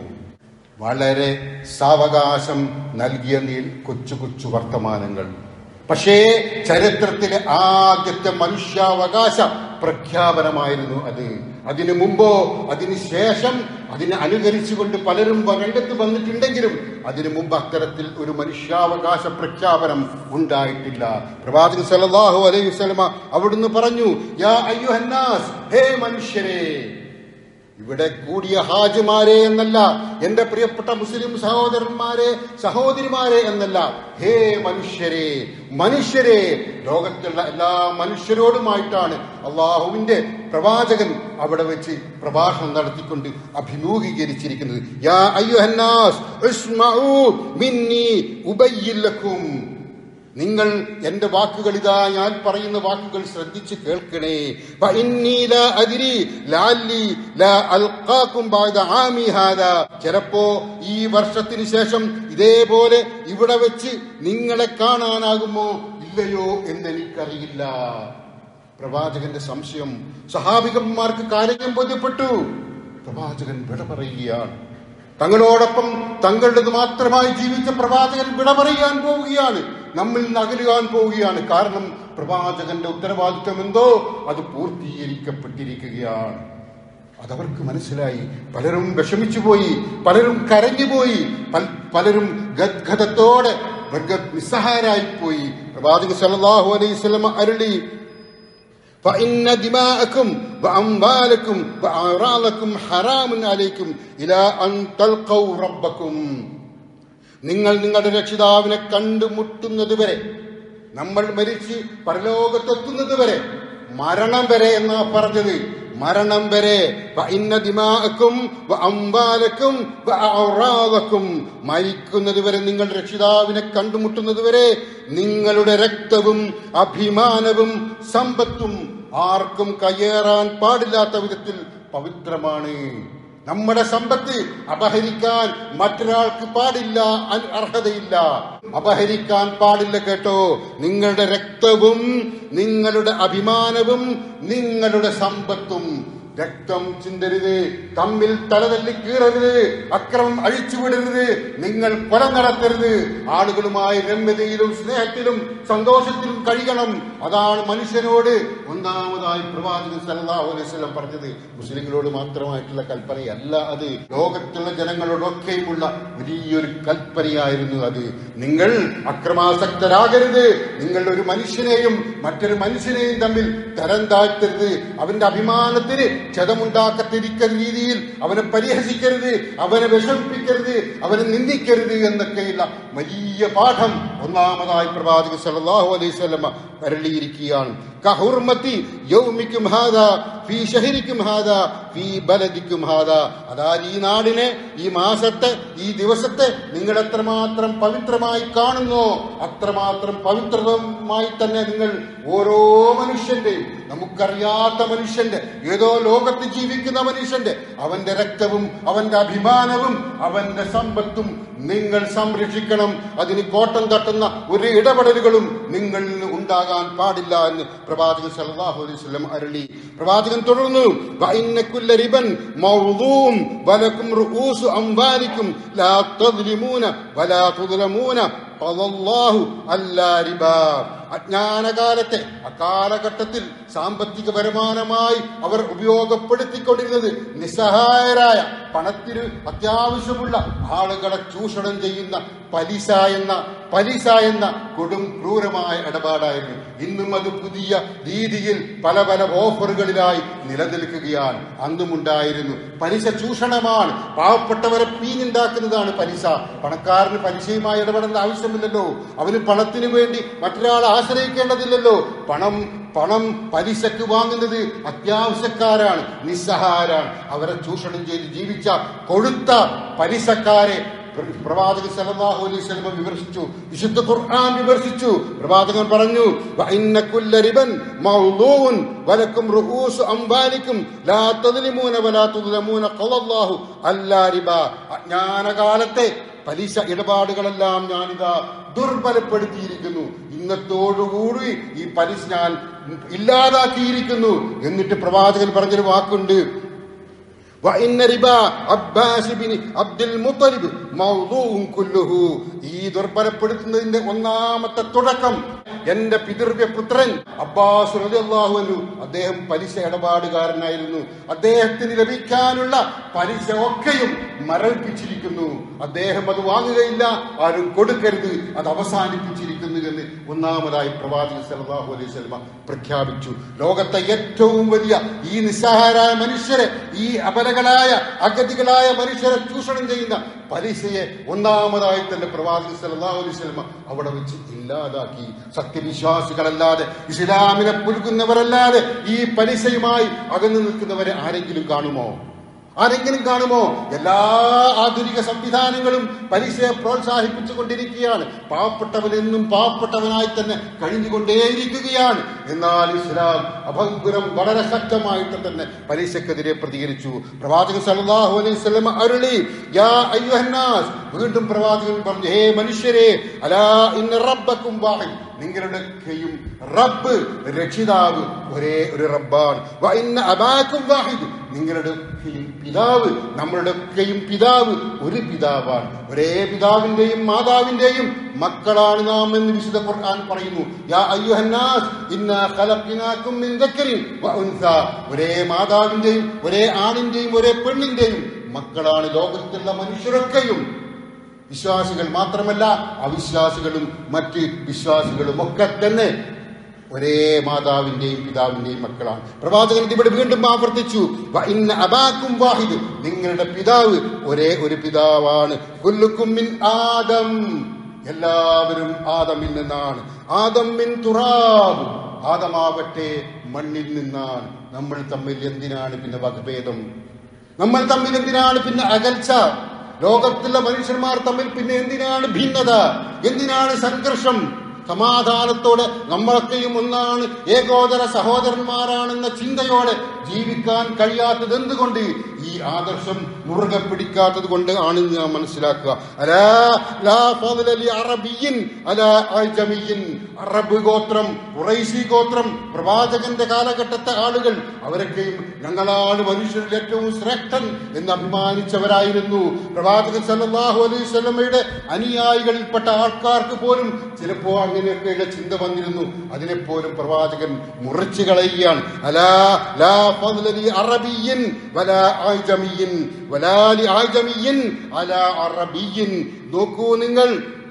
വളരെ സാവകാശം നൽകിയ നീ- കൊച്ചു കൊച്ചു വർത്തമാനങ്ങൾ പക്ഷേ ചരിത്രത്തിലെ ആദ്യത്തെ മനുഷ്യാവകാശ പ്രഖ്യാപനമായിരുന്നു അത് അതിനു മുമ്പോ അതിന് ശേഷം അതിനെ അനുകരിച്ചുകൊണ്ട് പലരും രംഗത്ത് വന്നിട്ടുണ്ടെങ്കിലും അതിനു മുമ്പ് അത്തരത്തിൽ ഒരു മനുഷ്യാവകാശ പ്രഖ്യാപനം ഉണ്ടായിട്ടില്ല പ്രവാചകൻ സല്ലല്ലാഹു അലൈഹി വസല്ലമ അവിടുന്ന് പറഞ്ഞു യാ അയ്യുഹന്നാസ് ഹേ മനുഷ്യരെ ഇവിടെ കൂടിയ ഹാജിമാരെ എന്നല്ല എന്റെ പ്രിയപ്പെട്ട മുസ്ലിം സഹോദരന്മാരെ സഹോദരിമാരെ എന്നല്ല ഹേ മനുഷ്യരെ മനുഷ്യരെ ലോകത്തുള്ള എല്ലാ മനുഷ്യരോടുമായിട്ടാണ് അള്ളാഹുവിന്റെ പ്രവാചകൻ അവിടെ വെച്ച് പ്രഭാഷണം നടത്തിക്കൊണ്ട് അഭിമുഖീകരിച്ചിരിക്കുന്നത് യാ അയ്യുഹന്നാസ് ഇസ്മഊ മിന്നി ഉബയ്യിൻ ലക്കും നിങ്ങൾ എന്റെ വാക്കുകൾ ഇതാ ഞാൻ പറയുന്ന വാക്കുകൾ ശ്രദ്ധിച്ച് കേൾക്കണേ ഫഇന്നീ ലാ അദ്രി ലഅല്ലി ലാ അൽഖാകും ബഅദ ആമി ഹാദാ ചിലപ്പോ ഈ വർഷത്തിന് ശേഷം ഇതേപോലെ ഇവിടെ വെച്ച് നിങ്ങളെ കാണാനാകുമോ ഇല്ലയോ എന്നെനിക്കറിയില്ല പ്രവാചകന്റെ സംശയം സഹാബികന്മാർക്ക് കാര്യം ബോധ്യപ്പെട്ടു പ്രവാചകൻ വിട പറയുകയാണ് തങ്ങളോടൊപ്പം തങ്ങളുടേത് മാത്രമായി ജീവിച്ച പ്രവാചകൻ വിട പറയാൻ പോവുകയാണ് നമ്മിൽ നിന്ന് അകലുവാൻ പോവുകയാണ് കാരണം പ്രവാചകന്റെ ഉത്തരവാദിത്വം എന്തോ അത് പൂർത്തീകരിക്കപ്പെട്ടിരിക്കുകയാണ് അതവർക്ക് മനസ്സിലായി പലരും വിഷമിച്ചു പോയി പലരും കരഞ്ഞുപോയി പൽ- പലരും ഗദ്ഗതത്തോടെ ഗദ്ഗത് നിസ്സഹായരായി പോയി പ്രവാചക സല്ലല്ലാഹു അലൈഹി വസല്ലം അരുളി فإن دماءكم وأموالكم وأعراضكم حرام عليكم إلى أن تلقوا ربكم നിങ്ങൾ നിങ്ങളുടെ രക്ഷിതാവിനെ കണ്ടുമുട്ടുന്നത് വരെ നമ്മൾ മരിച്ച് പരലോകത്തെത്തുന്നത് വരെ മരണം വരെ എന്നാ പറഞ്ഞത് മരണം വരെ ഇന്ന ദിമാക്കും അമ്പാലക്കും ഔറാദക്കും മരിക്കുന്നത് വരെ നിങ്ങൾ രക്ഷിതാവിനെ കണ്ടുമുട്ടുന്നത് വരെ നിങ്ങളുടെ രക്തവും അഭിമാനവും സമ്പത്തും ആർക്കും കയ്യേറാൻ പാടില്ലാത്ത വിധത്തിൽ പവിത്രമാണ് നമ്മുടെ സമ്പത്ത് അപഹരിക്കാൻ മറ്റൊരാൾക്ക് പാടില്ല അ- അർഹതയില്ല അപഹരിക്കാൻ പാടില്ല കേട്ടോ നിങ്ങളുടെ രക്തവും നിങ്ങളുടെ അഭിമാനവും നിങ്ങളുടെ സമ്പത്തും രക്തം ചിന്തരുത് തമ്മിൽ തലതല്ലി കീറരുത് അക്രമം അഴിച്ചുവിടരുത് നിങ്ങൾ കൊല നടത്തരുത് ആളുകളുമായി രമ്യതയിലും സ്നേഹത്തിലും സന്തോഷത്തിലും കഴിയണം അതാണ് മനുഷ്യനോട് ഒന്നാമതായി പ്രവാചകൻ സല്ലല്ലാഹു അലൈഹി വസല്ലം പറഞ്ഞത് മുസ്ലിങ്ങളോട് മാത്രമായിട്ടുള്ള കൽപ്പനയല്ല അത് ലോകത്തുള്ള ജനങ്ങളോടൊക്കെയുമുള്ള വലിയൊരു കൽപ്പനയായിരുന്നു അത് നിങ്ങൾ അക്രമാസക്തരാകരുത് നിങ്ങൾ ഒരു മനുഷ്യനെയും മറ്റൊരു മനുഷ്യനെയും തമ്മിൽ തരം താഴ്ത്തരുത് അവന്റെ അഭിമാനത്തിന് ക്ഷതമുണ്ടാക്കത്തിരിക്കുന്ന രീതിയിൽ അവനെ പരിഹസിക്കരുത് അവനെ വിഷമിപ്പിക്കരുത് അവനെ നിന്ദിക്കരുത് എന്നൊക്കെയുള്ള വലിയ പാഠം ഒന്നാമതായി പ്രവാചക സല്ലല്ലാഹു അലൈഹി വസല്ലമ അരളിയിരിക്കുകയാണ് കഹുർമത്തി യൗമിക്കും ഹാദ ഫീ ഷഹരിക്കും ഹാദ ഫീ ബലദിക്കും ഹാദ അതായത് ഈ നാടിനെ ഈ മാസത്തെ ഈ ദിവസത്തെ നിങ്ങൾ എത്രമാത്രം പവിത്രമായി കാണുന്നോ അത്രമാത്രം പവിത്രമായി തന്നെ നിങ്ങൾ ഓരോ മനുഷ്യന്റെയും നമുക്കറിയാത്ത മനുഷ്യന്റെ ഏതോ ലോകത്ത് ജീവിക്കുന്ന മനുഷ്യന്റെ അവന്റെ രക്തവും അവന്റെ അഭിമാനവും അവന്റെ സമ്പത്തും നിങ്ങൾ സംരക്ഷിക്കണം അതിന് കോട്ടം തട്ടുന്ന ഒരു ഇടപെടലുകളും നിങ്ങളിൽ നിന്ന് ഉണ്ടാകാൻ പാടില്ല എന്ന് പ്രവാചകൻ സല്ലല്ലാഹു അലൈഹി വസല്ലം അരുളി പ്രവാചകൻ തുടർന്നു വഇന്ന കുല്ല റിബൻ മൗദൂം വലക്കും റുഊസു അംവാലിക്കും ലാ തദ്ലിമൂന വലാ തുദ്ലമൂന ഖദല്ലാഹു അല്ലാ റിബാ അജ്ഞാനകാലത്തെ അക്കാലഘട്ടത്തിൽ സാമ്പത്തിക വരുമാനമായി അവർ ഉപയോഗപ്പെടുത്തിക്കൊണ്ടിരുന്നത് നിസ്സഹായരായ പണത്തിന് അത്യാവശ്യമുള്ള ആളുകളെ ചൂഷണം ചെയ്യുന്ന പലിശ എന്ന പലിശ എന്ന കൊടും ക്രൂരമായ ഇടപാടായിരുന്നു ഇന്നും അത് പുതിയ രീതിയിൽ പല പല ഓഫറുകളിലായി നിലനിൽക്കുകയാണ് അന്നുമുണ്ടായിരുന്നു പലിശ ചൂഷണമാണ് പാവപ്പെട്ടവരെ പീഞ്ഞുണ്ടാക്കുന്നതാണ് പലിശ പണക്കാരന് പലിശയുമായി ഇടപെടേണ്ട ആവശ്യമില്ലല്ലോ അവന് പണത്തിന് വേണ്ടി മറ്റൊരാളെ ആശ്രയിക്കേണ്ടതില്ലല്ലോ പണം പണം പലിശക്ക് വാങ്ങുന്നത് അത്യാവശ്യക്കാരാണ് നിസ്സഹാരാണ് അവരെ ചൂഷണം ചെയ്ത് ജീവിച്ച കൊഴുത്ത പലിശക്കാരെ പ്ര- പ്രവാചകൻ സല്ലല്ലാഹു അലൈഹി വസല്ലം വിമർശിച്ചു വിശുദ്ധ ഖുർആൻ വിമർശിച്ചു പ്രവാചകൻ പറഞ്ഞു വഇന്ന കുല്ല റിബൻ മൗദൂൻ വലക്കും റുഊസ് അംവാലിക്കും ലാ തദ്ലിമൂന വലാ തുദ്ലമൂന ഖലല്ലാഹു അല്ലാ റിബ അജ്ഞാനകാലത്തെ പലിശ ഇടപാടുകളെല്ലാം ഞാനിതാ ദുർബലപ്പെടുത്തിയിരിക്കുന്നു ഇന്നത്തോടുകൂടി ഈ പലിശ ഞാൻ ഇല്ലാതാക്കിയിരിക്കുന്നു എന്നിട്ട് പ്രവാചകൻ പറഞ്ഞൊരു വാക്കുണ്ട് وإن ربا അബ്ബാസ് ബിൻ അബ്ദുൽ മുത്തലിബ് മൗദൂഉൻ കുല്ലുഹു ഈ ദുർബലപ്പെടുത്തുന്നതിന്റെ ഒന്നാമത്തെ തുടക്കം എന്റെ പിതൃവ്യ പുത്രൻ അബ്ബാസ് റളിയല്ലാഹു അൻഹു അദ്ദേഹം പലിശ ഇടപാടുകാരനായിരുന്നു അദ്ദേഹത്തിന് ലഭിക്കാനുള്ള പലിശ ഒക്കെയും മരവിപ്പിച്ചിരിക്കുന്നു അദ്ദേഹം അത് വാങ്ങുകയില്ല ആരും കൊടുക്കരുത് അത് അവസാനിപ്പിച്ചിരിക്കുന്നു എന്ന് ഒന്നാമതായി പ്രവാചകൻ സല്ലല്ലാഹു അലൈഹി വസല്ലമ പ്രഖ്യാപിച്ചു ലോകത്തെ ഏറ്റവും വലിയ ഈ നിസ്സഹാരായ മനുഷ്യരെ ഈ അപലകളായ അഗതികളായ മനുഷ്യരെ ചൂഷണം ചെയ്യുന്ന പലിശയെ ഒന്നാമതായി തന്നെ പ്രവാചകൻ സല്ലല്ലാഹു അലൈഹി വസല്ലമ അവിടെ വെച്ച് ഇല്ലാതാക്കി സത്യവിശ്വാസികളല്ലാതെ ഇസ്ലാമിനെ പുൽകുന്നവരല്ലാതെ ഈ പലിശയുമായി അകന്നു നിൽക്കുന്നവരെ ആരെങ്കിലും കാണുമോ ആരെങ്കിലും കാണുമോ എല്ലാ ആധുനിക സംവിധാനങ്ങളും പലിശയെ പ്രോത്സാഹിപ്പിച്ചുകൊണ്ടിരിക്കുകയാണ് പാവപ്പെട്ടവനെന്നും പാവപ്പെട്ടവനായി തന്നെ കഴിഞ്ഞുകൊണ്ടേയിരിക്കുകയാണ് എന്നാൽ ഇസ്ലാം അഭംഗുരം വളരെ ശക്തമായിട്ട് തന്നെ പലിശക്കെതിരെ പ്രതികരിച്ചു പ്രവാചകൻ സല്ലല്ലാഹു അലൈഹി വസല്ലം അരുളി യാ അയ്യുഹന്നാസ് വീണ്ടും പ്രവാചകൻ പറഞ്ഞു ഹേ മനുഷ്യരെ അലാ ഇന്ന റബ്ബക്കും വാഹിദ് നിങ്ങളുടെയും റബ്ബ് രക്ഷിതാവ് ഒരേ ഒരു റബ്ബാണ് വ ഇന്ന അബാക്കും വാഹിദ് നിങ്ങളുടെയൊക്കെയും പിതാവ് നമ്മളുടെയൊക്കെയും പിതാവ് ഒരു പിതാവാണ് ഒരേ പിതാവിന്റെയും മാതാവിന്റെയും മക്കളാണ് നാം എന്ന് വിശുദ്ധ ഖുർആൻ പറയുന്നു യാ അയ്യുഹന്നാസ് ഇന്നാ ഖലഖ്നാകും മിൻ ദക്കരിൻ വ ഉൻസ ഒരേ മാതാവിന്റെയും ഒരേ ആണിന്റെയും ഒരേ പെണ്ണിന്റെയും മക്കളാണ് ലോകത്തുള്ള മനുഷ്യരൊക്കെയും വിശ്വാസികൾ മാത്രമല്ല അവിശ്വാസികളും മറ്റ് വിശ്വാസികളും ഒക്കെ തന്നെ ഒരേ മാതാവിന്റെയും പിതാവിന്റെയും മക്കളാണ് പ്രവാചകൻ ഇവിടെ വീണ്ടും ആവർത്തിച്ചു "വ ഇന്ന അബാക്കും വാഹിദ് നിങ്ങളുടെ പിതാവ് ഒരേ ഒരു പിതാവാണ് കുല്ലുക്കും മിൻ ആദം എല്ലാവരും ആദമിൽ നിന്നാണ് ആദം മിൻ തുറാബ് ആദമാവട്ടെ മണ്ണിൽ നിന്നാണ് നമ്മൾ തമ്മിൽ എന്തിനാണ് പിന്നെ വകഭേദം നമ്മൾ തമ്മിൽ എന്തിനാണ് പിന്നെ അകൽച്ച ലോകത്തിലെ മനുഷ്യന്മാർ തമ്മിൽ പിന്നെ എന്തിനാണ് ഭിന്നത എന്തിനാണ് സംഘർഷം സമാധാനത്തോടെ നമ്മളൊക്കെയും ഒന്നാണ് ഏകോദര സഹോദരന്മാരാണെന്ന ചിന്തയോടെ ജീവിക്കാൻ കഴിയാത്തത് എന്തുകൊണ്ട് ഈ ആദർശം മുറുകെ പിടിക്കാത്തത് കൊണ്ട് ആണെന്ന് ഞാൻ മനസ്സിലാക്കുക അലാ ലാ ഫദ്ല ലി അറബിയിൻ അലാ അജ്മിയിൻ അറബ് ഗോത്രം ഖുറൈശി ഗോത്രം പ്രവാചകന്റെ കാലഘട്ടത്തെ ആളുകൾ അവരൊക്കെയും ഞങ്ങളാണ് മനുഷ്യരിൽ ഏറ്റവും ശ്രേഷ്ഠൻ എന്ന് അഭിമാനിച്ചവരായിരുന്നു പ്രവാചകൻ സല്ലല്ലാഹു അലൈഹി വസല്ലമയുടെ അനുയായികളിൽപ്പെട്ട ആൾക്കാർക്ക് പോലും ചിലപ്പോൾ അങ്ങനെയൊക്കെയുള്ള ചിന്ത വന്നിരുന്നു അതിനെപ്പോലും പ്രവാചകൻ മുറിച്ചു കളയുകയാണ് അലാ ലാ ഫദ്ല ലി അറബിയിൻ വലാ ആജമിയിൻ വലാ ലി ആജമിയിൻ അലാ അറബിയിൻ നോക്കൂ നിങ്ങൾ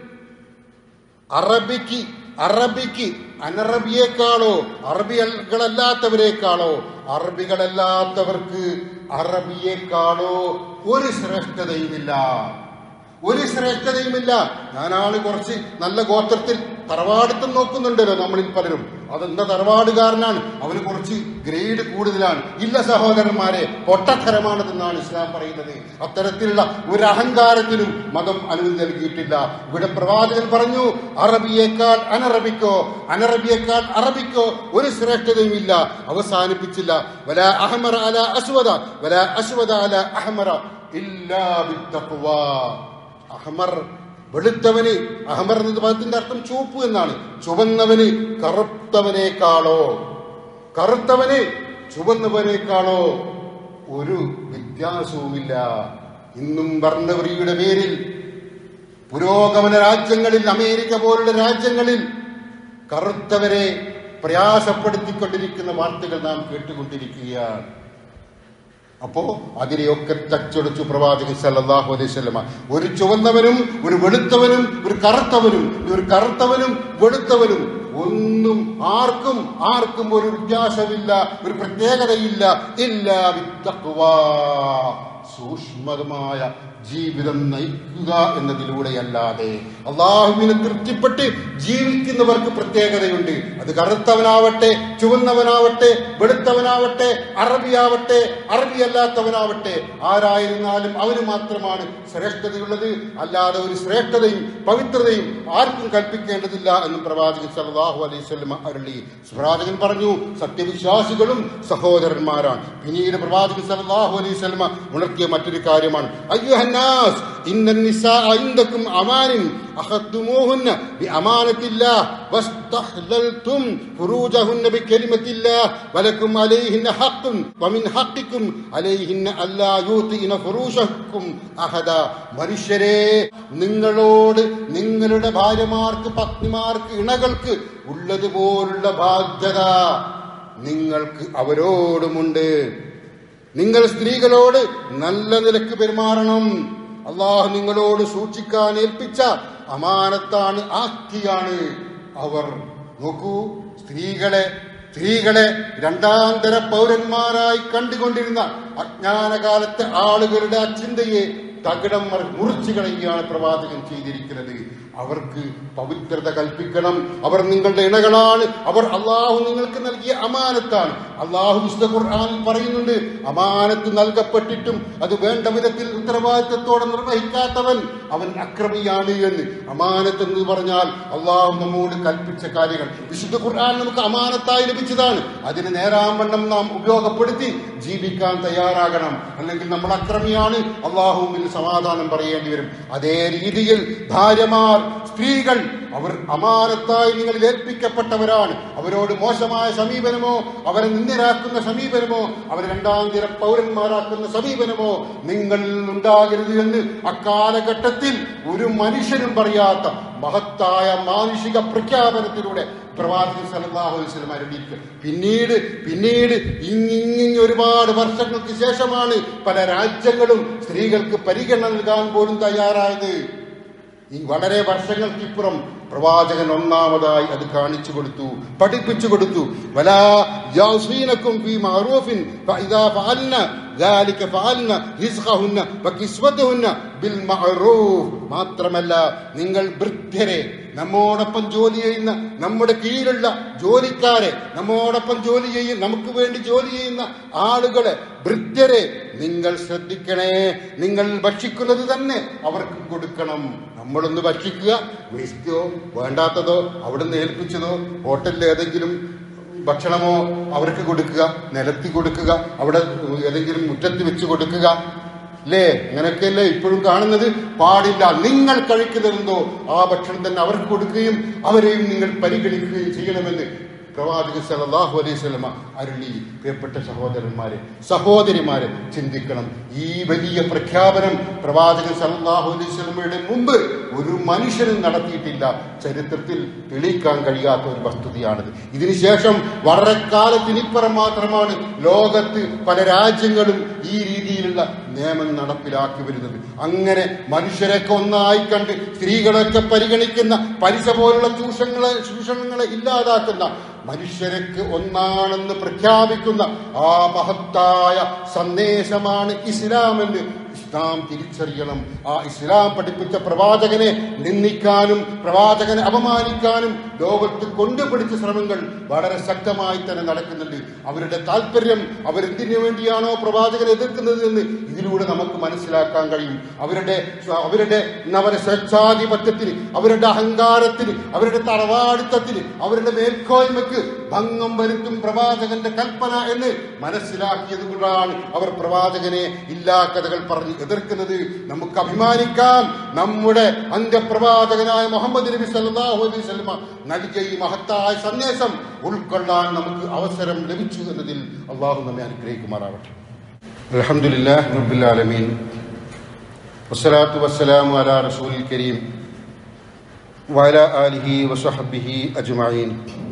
അറബിക്ക് അറബിക്ക് അനറബിയേക്കാളോ അറബികളല്ലാത്തവരെക്കാളോ അറബികളല്ലാത്തവർക്ക് അറബിയേക്കാളോ ഒരു ശ്രേഷ്ഠതയുമില്ല ഒരു ശ്രേഷ്ഠതയുമില്ല ഞാനാണ് കുറച്ച് നല്ല ഗോത്രത്തിൽ തറവാടിത്തം നോക്കുന്നുണ്ടല്ലോ നമ്മളിൽ പലരും അതെന്താ തറവാടുകാരനാണ് അവന് കുറച്ച് ഗ്രേഡ് കൂടുതലാണ് ഇല്ല സഹോദരന്മാരെ പൊട്ടത്തരമാണതെന്നാണ് ഇസ്ലാം പറയുന്നത് അത്തരത്തിലുള്ള ഒരു അഹങ്കാരത്തിനും മതം അനുമതി നൽകിയിട്ടില്ല ഇവിടെ പ്രവാചകൻ പറഞ്ഞു അറബിയേക്കാൾ അനറബിക്കോ അനറബിയേക്കാൾ അറബിക്കോ ഒരു ശ്രേഷ്ഠതയും ഇല്ല അവസാനിപ്പിച്ചില്ല വല അഹമറ അല അസ്വദ വല അസ്വദ അല അഹമറ ഇല്ലാ ബിത്തഖ്വാ അഹമർ വെളുത്തവന് അഹമർ എന്ന പദത്തിന്റെ അർത്ഥം ചുവപ്പ് എന്നാണ് ചുവന്നവന് കറുത്തവനേക്കാളോ കറുത്തവന് ചുവന്നവനേക്കാളോ ഒരു വ്യത്യാസവുമില്ല ഇന്നും വർണ്ണവരിയുടെ പേരിൽ പുരോഗമന രാജ്യങ്ങളിൽ അമേരിക്ക പോലുള്ള രാജ്യങ്ങളിൽ കറുത്തവരെ പ്രയാസപ്പെടുത്തിക്കൊണ്ടിരിക്കുന്ന വാർത്തകൾ നാം കേട്ടുകൊണ്ടിരിക്കുകയാണ് അപ്പോ അതിനെയൊക്കെ തച്ചൊടിച്ചു പ്രവാചകൻ സല്ലല്ലാഹു അലൈഹി വസല്ലമ ഒരു ചുവന്നവനും ഒരു വെളുത്തവനും ഒരു കറുത്തവനും ഒരു കറുത്തവനും വെളുത്തവനും ഒന്നും ആർക്കും ആർക്കും ഒരു വ്യത്യാസമില്ല ഒരു പ്രത്യേകതയില്ല ഇല്ല വിത്തഖ്വാ. സൂക്ഷ്മമായ ജീവിതം നയിക്കുക എന്നതിലൂടെയല്ലാതെ അള്ളാഹുവിനെ തൃപ്തിപ്പെട്ട് ജീവിക്കുന്നവർക്ക് പ്രത്യേകതയുണ്ട് അത് കറുത്തവനാവട്ടെ ചുവന്നവനാവട്ടെ വെളുത്തവനാവട്ടെ അറബിയാവട്ടെ അറബിയല്ലാത്തവനാവട്ടെ ആരായിരുന്നാലും അവന് മാത്രമാണ് ശ്രേഷ്ഠതയുള്ളത് അല്ലാതെ ഒരു ശ്രേഷ്ഠതയും പവിത്രതയും ആർക്കും കൽപ്പിക്കേണ്ടതില്ല എന്ന് പ്രവാചകൻ സല്ലല്ലാഹു അലൈഹി വസല്ലം അരുളി പ്രവാചകൻ പറഞ്ഞു സത്യവിശ്വാസികളും സഹോദരന്മാരാണ് പിന്നീട് പ്രവാചകൻ സല്ലല്ലാഹു അലൈഹി വസല്ലം ഉണർത്തിയ മറ്റൊരു കാര്യമാണ് അയ്യുഹന്നാസ് ഇന്ന നിസാ ഇൻദക്കും അമാനിൻ അഖദ്തുമൂഹുന്ന ബിഅമാനത്തില്ലാ വസ്തഹ്ലൽതും ഫുറൂജഹുന്ന ബികലിമത്തില്ലാ വലക്കും അലൈഹിന്ന ഹഖ്ഖുൻ വമിൻ ഹഖ്ഖിക്കും അലൈഹിന്ന അല്ലാ യൂതിന ഫുറൂഷക്കും അഹദ മനുഷ്യരെ നിങ്ങളോട് നിങ്ങളുടെ ഭാര്യമാർക്ക് പത്നിമാർക്ക് ഇണകൾക്ക് ഉള്ളതുപോലുള്ള ബാധ്യത നിങ്ങൾക്ക് അവരോടുമുണ്ട് നിങ്ങൾ സ്ത്രീകളോട് നല്ല നിലക്ക് പെരുമാറണം അള്ളാഹു നിങ്ങളോട് സൂക്ഷിക്കാൻ ഏൽപ്പിച്ച അമാനത്താണ് ആസ്തിയാണ് അവർ നോക്കൂ സ്ത്രീകളെ സ്ത്രീകളെ രണ്ടാന്തര പൗരന്മാരായി കണ്ടുകൊണ്ടിരുന്ന അജ്ഞാനകാലത്തെ ആളുകളുടെ ആ ചിന്തയെ തകിടം മറി- മുറിച്ചു കളയുകയാണ് പ്രവാചകൻ ചെയ്തിരിക്കുന്നത് അവർക്ക് പവിത്രത കൽപ്പിക്കണം അവർ നിങ്ങളുടെ ഇണകളാണ് അവർ അള്ളാഹു നിങ്ങൾക്ക് നൽകിയ അമാനത്താണ് അള്ളാഹു വിശുദ്ധ ഖുർആനിൽ പറയുന്നുണ്ട് അമാനത്ത് നൽകപ്പെട്ടിട്ടും അത് വേണ്ട വിധത്തിൽ ഉത്തരവാദിത്തത്തോടെ നിർവഹിക്കാത്തവൻ അവൻ അക്രമിയാണ് എന്ന് അമാനത്ത് എന്ന് പറഞ്ഞാൽ അള്ളാഹു നമ്മോട് കൽപ്പിച്ച കാര്യങ്ങൾ വിശുദ്ധ ഖുർആൻ നമുക്ക് അമാനത്തായി ലഭിച്ചതാണ് അതിന് നേരാവണ്ണം നാം ഉപയോഗപ്പെടുത്തി ജീവിക്കാൻ തയ്യാറാകണം അല്ലെങ്കിൽ നമ്മൾ അക്രമിയാണ് അള്ളാഹുവിൽ സമാധാനം പറയേണ്ടി വരും അതേ രീതിയിൽ ഭാര്യമാർ സ്ത്രീകൾ അവർ അമാനത്തായി നിങ്ങളിൽ ഏൽപ്പിക്കപ്പെട്ടവരാണ് അവരോട് മോശമായ സമീപനമോ അവരെ നിന്ദരാക്കുന്ന സമീപനമോ അവരെ രണ്ടാം തര പൗരന്മാരാക്കുന്ന സമീപനമോ നിങ്ങളിൽ ഉണ്ടാകരുത് എന്ന് അക്കാലഘട്ടത്തിൽ ഒരു മനുഷ്യനും പറയാത്ത മഹത്തായ മാനുഷിക പ്രഖ്യാപനത്തിലൂടെ പ്രവാചകൻ സല്ലല്ലാഹു അലൈഹി വസല്ലം അരുളിയിരിക്കുക പിന്നീട് പിന്നീട് ഇങ്ങിങ്ങി ഒരുപാട് വർഷങ്ങൾക്ക് ശേഷമാണ് പല രാജ്യങ്ങളും സ്ത്രീകൾക്ക് പരിഗണന നൽകാൻ പോലും തയ്യാറായത് ഈ വളരെ വർഷങ്ങൾക്കിപ്പുറം പ്രവാചകൻ ഒന്നാമതായി അത് കാണിച്ചു കൊടുത്തു പഠിപ്പിച്ചു കൊടുത്തു വലാ യൗസീനക്കും ഫീ മഅറൂഫിൻ ഫഇദാ ഫഅൽന ذلك فعلنا رزقهن وكسوتهن بالمعروف മാത്രമല്ല നിങ്ങൾ വൃദ്ധരെ നമ്മോടൊപ്പം ജോലി ചെയ്യുന്ന നമ്മുടെ കീഴിലുള്ള ജോലിക്കാരെ നമ്മോടൊപ്പം ജോലി ചെയ്യും നമുക്ക് വേണ്ടി ജോലി ചെയ്യുന്ന ആളുകളെ വൃദ്ധരെ നിങ്ങൾ ശ്രദ്ധിക്കണേ നിങ്ങൾ ഭക്ഷിക്കുന്നത് തന്നെ അവർക്ക് കൊടുക്കണം നമ്മളൊന്ന് ഭക്ഷിക്കുക വേസ്റ്റോ വേണ്ടാത്തതോ അവിടുന്ന് ഏൽപ്പിച്ചതോ ഹോട്ടലിൽ ഏതെങ്കിലും ഭക്ഷണമോ അവർക്ക് കൊടുക്കുക നിലത്തി കൊടുക്കുക അവിടെ ഏതെങ്കിലും മുറ്റത്ത് വെച്ച് കൊടുക്കുക അല്ലേ അങ്ങനെയൊക്കെയല്ലേ ഇപ്പോഴും കാണുന്നത് പാടില്ല നിങ്ങൾ കഴിക്കുന്നതെന്തോ ആ ഭക്ഷണം തന്നെ അവർക്ക് കൊടുക്കുകയും അവരെയും നിങ്ങൾ പരിഗണിക്കുകയും ചെയ്യണമെന്ന് പ്രവാചക സല്ലല്ലാഹു അലൈഹി സ്വലമ അരുളി പ്രിയപ്പെട്ട സഹോദരന്മാരെ സഹോദരിമാരെ ചിന്തിക്കണം ഈ വലിയ പ്രഖ്യാപനം പ്രവാചകൻ സല്ലല്ലാഹു അലൈഹി സ്വലമയുടെ മുമ്പ് ഒരു മനുഷ്യനും നടത്തിയിട്ടില്ല ചരിത്രത്തിൽ തെളിയിക്കാൻ കഴിയാത്ത ഒരു വസ്തുതയാണിത് ഇതിനുശേഷം വളരെ കാലത്തിനിപ്പുറം മാത്രമാണ് ലോകത്ത് പല രാജ്യങ്ങളും ഈ രീതിയിലുള്ള നിയമം നടപ്പിലാക്കി വരുന്നത് അങ്ങനെ മനുഷ്യരൊക്കെ ഒന്നായി കണ്ട് സ്ത്രീകളൊക്കെ പരിഗണിക്കുന്ന പലിശ പോലുള്ള ചൂഷണങ്ങളെ ചൂഷണങ്ങളെ ഇല്ലാതാക്കുന്ന മനുഷ്യരക്ക് ഒന്നാണെന്ന് പ്രഖ്യാപിക്കുന്ന ആ മഹത്തായ സന്ദേശമാണ് ഇസ്ലാം എന്ന് ഇസ്ലാം തിരിച്ചറിയണം ആ ഇസ്ലാം പഠിപ്പിച്ച പ്രവാചകനെ നിന്ദിക്കാനും പ്രവാചകനെ അപമാനിക്കാനും ലോകത്ത് കൊണ്ടുപിടിച്ച ശ്രമങ്ങൾ വളരെ ശക്തമായി തന്നെ നടക്കുന്നുണ്ട് അവരുടെ താല്പര്യം അവരെന്തിനു വേണ്ടിയാണോ പ്രവാചകനെ എതിർക്കുന്നത് എന്ന് ഇതിലൂടെ നമുക്ക് മനസ്സിലാക്കാൻ കഴിയും അവരുടെ അവരുടെ അവരുടെ സ്വേച്ഛാധിപത്യത്തിന് അവരുടെ അഹങ്കാരത്തിന് അവരുടെ തറവാടിത്തത്തിന് അവരുടെ മേൽക്കോയ്മക്ക് ഭംഗം വരുത്തും പ്രവാചകന്റെ കൽപ്പന എന്ന് മനസ്സിലാക്കിയത് കൊണ്ടാണ് അവർ പ്രവാചകനെ ഇല്ലാ കഥകൾ പറഞ്ഞ് എതിർക്കുന്നത് നമുക്ക് അഭിമാനിക്കാം നമ്മുടെ അന്ത്യപ്രവാചകനായ മുഹമ്മദ് നബി സല്ലല്ലാഹു അലൈഹി വസല്ലമ നൽകിയ ഈ മഹത്തായ സന്ദേശം ഉൾക്കൊള്ളാൻ നമുക്ക് അവസരം ലഭിച്ചു എന്നതിൽ അള്ളാഹു നമ്മെ അനുഗ്രഹിക്കുമാറാവട്ടെ അൽഹംദുലില്ലാഹി റബ്ബിൽ ആലമീൻ വസ്സലാത്തു വസ്സലാമു അലാ റസൂലിൽ കരീം വഅല ആലിഹി വസഹബിഹി അജ്മഈൻ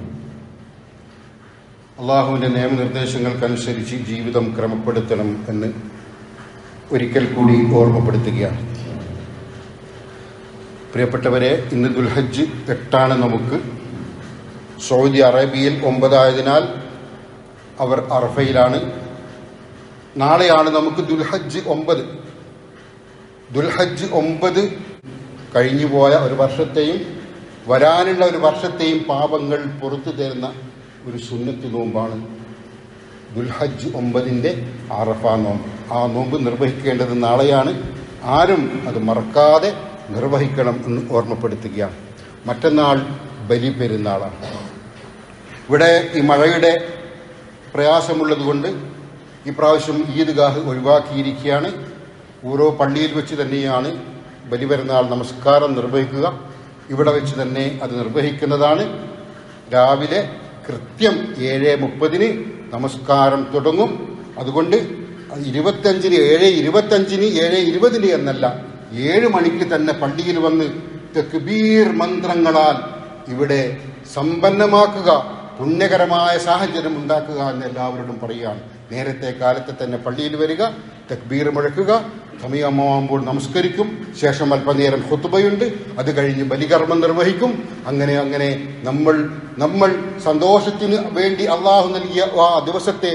അള്ളാഹുവിൻ്റെ നിയമനിർദ്ദേശങ്ങൾക്കനുസരിച്ച് ജീവിതം ക്രമപ്പെടുത്തണം എന്ന് ഒരിക്കൽ കൂടി ഓർമ്മപ്പെടുത്തുകയാണ് പ്രിയപ്പെട്ടവരെ ഇന്ന് ദുൽഹജ്ജ് എട്ടാണ് നമുക്ക് സൗദി അറേബ്യയിൽ ഒമ്പതായതിനാൽ അവർ അറഫയിലാണ് നാളെയാണ് നമുക്ക് ദുൽഹജ്ജ് ഒമ്പത് ദുൽഹജ്ജ് ഒമ്പത് കഴിഞ്ഞുപോയ ഒരു വർഷത്തെയും വരാനുള്ള ഒരു വർഷത്തെയും പാപങ്ങൾ പുറത്തു തരുന്ന ഒരു സുന്നത്ത് നോമ്പാണ് ദുൽഹജ്ജ് ഒമ്പതിൻ്റെ അറഫ നോമ്പ് ആ നോമ്പ് നിർവഹിക്കേണ്ടത് നാളെയാണ് ആരും അത് മറക്കാതെ നിർവഹിക്കണം എന്ന് ഓർമ്മപ്പെടുത്തുകയാണ് മറ്റന്നാൾ ബലി പെരുന്നാളാണ് ഇവിടെ ഈ മഴയുടെ പ്രയാസമുള്ളതുകൊണ്ട് ഈ പ്രാവശ്യം ഈദ്ഗാഹ് ഒഴിവാക്കിയിരിക്കുകയാണ് ഓരോ പള്ളിയിൽ വെച്ച് തന്നെയാണ് ബലിപെരുന്നാൾ നമസ്കാരം നിർവഹിക്കുക ഇവിടെ വെച്ച് തന്നെ അത് നിർവഹിക്കുന്നതാണ് രാവിലെ കൃത്യം ഏഴ് മുപ്പതിന് നമസ്കാരം തുടങ്ങും അതുകൊണ്ട് ഇരുപത്തഞ്ചിന് ഏഴ് ഇരുപത്തഞ്ചിന് ഏഴ് ഇരുപതിന് എന്നല്ല ഏഴ് മണിക്ക് തന്നെ പള്ളിയിൽ വന്ന് തെക്ബീർ മന്ത്രങ്ങളാൽ ഇവിടെ സമ്പന്നമാക്കുക പുണ്യകരമായ സാഹചര്യം ഉണ്ടാക്കുക എന്ന് എല്ലാവരോടും പറയുകയാണ് നേരത്തെ കാലത്ത് തന്നെ പള്ളിയിൽ വരിക തക്ബീർ മുഴക്കുക സമയമാകുമ്പോൾ നമസ്കരിക്കും ശേഷം അല്പനേരം ഹുത്തുബയുണ്ട് അത് കഴിഞ്ഞ് ബലികർമ്മം നിർവഹിക്കും അങ്ങനെ അങ്ങനെ നമ്മൾ നമ്മൾ സന്തോഷത്തിന് വേണ്ടി അള്ളാഹു നൽകിയ ആ ദിവസത്തെ